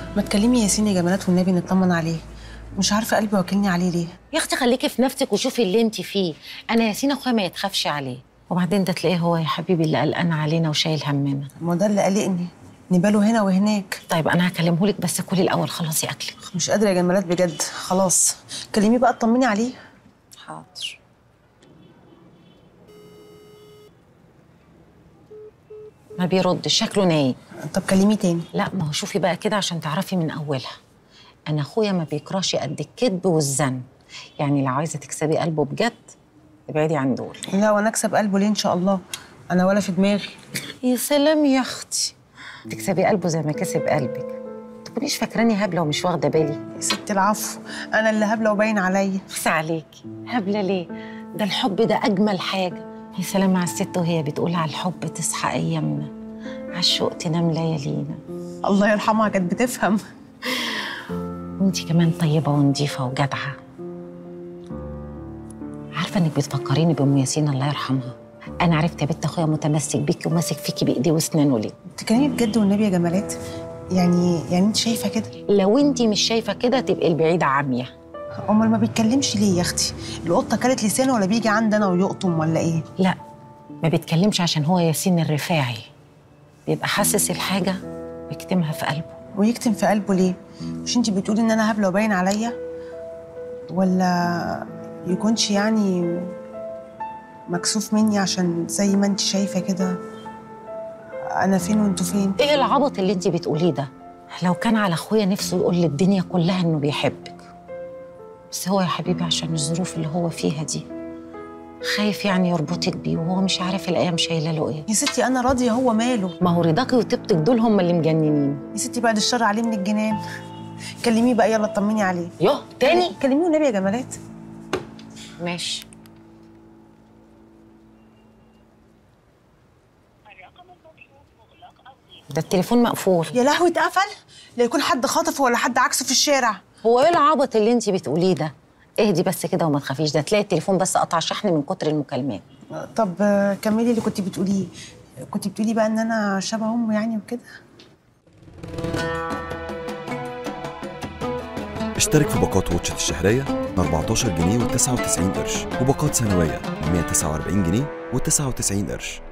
ما تكلمي ياسين يا جمالات والنبي نطمن عليه مش عارفه قلبي واكلني عليه ليه يا اختي خليكي في نفسك وشوفي اللي انت فيه انا ياسين اخويا ما يتخافش عليه وبعدين ده تلاقيه هو يا حبيبي اللي قلقان علينا وشايل همنا ما ده اللي قلقني نباله هنا وهناك طيب انا هكلمه لك بس كلي الاول خلصي اكلك مش قادره يا جمالات بجد خلاص كلميه بقى اطمني عليه حاضر ما بيردش شكله نايم طب كلميه تاني لا ما هو شوفي بقى كده عشان تعرفي من اولها انا اخويا ما بيكرهش قد الكذب والزن يعني لو عايزه تكسبي قلبه بجد ابعدي عن دول لا وانا اكسب قلبه ليه ان شاء الله انا ولا في دماغي يا سلام يا اختي تكسبي قلبه زي ما كسب قلبك تكونيش فاكراني هبله ومش واخده بالي يا ستي العفو انا اللي هبله وباين عليا بس عليكي هبله ليه ده الحب ده اجمل حاجه يا سلام على الست وهي بتقول على الحب تصحى ايامنا على الشوق تنام ليالينا الله يرحمها كانت بتفهم وانتي كمان طيبه ونضيفه وجدعه عارفه انك بتفكريني بام ياسين الله يرحمها انا عرفت يا بنت اخويا متمسك بيكي وماسك فيكي بايديه واسنانه ليه تكلمي بجد والنبي يا جمالات يعني يعني انت شايفه كده لو انتي مش شايفه كده تبقي البعيده عاميه امال ما بيتكلمش ليه يا اختي القطه كلت لسانه ولا بيجي عندنا ويقطم ولا ايه لا ما بيتكلمش عشان هو ياسين الرفاعي بيبقى حاسس الحاجه بيكتمها في قلبه ويكتم في قلبه ليه مش انت بتقولي ان انا هبله وباين عليا ولا يكونش يعني مكسوف مني عشان زي ما انت شايفه كده انا فين وانتوا فين ايه العبط اللي انت بتقوليه ده لو كان على اخويا نفسه يقول للدنيا كلها انه بيحبك بس هو يا حبيبي عشان الظروف اللي هو فيها دي خايف يعني يربطك بيه وهو مش عارف الايام شايله له ايه يا ستي انا راضيه هو ماله ما هو رضاكي وطيبتك دول هم اللي مجننين يا ستي بعد الشر عليه من الجنان كلميه بقى يلا اطمني عليه يوه تاني كلميه والنبي يا جمالات ماشي ده التليفون مقفول يا لهوي اتقفل لا يكون حد خاطفه ولا حد عكسه في الشارع هو ايه العبط اللي انت بتقوليه ده اهدي بس كده وما تخافيش ده تلاقي التليفون بس قطع شحن من كتر المكالمات طب آه، كملي اللي كنت بتقوليه كنت بتقولي بقى ان انا شبه امه يعني وكده اشترك في باقات واتشت الشهرية ب 14 جنيه و99 قرش وباقات سنوية ب 149 جنيه و99 قرش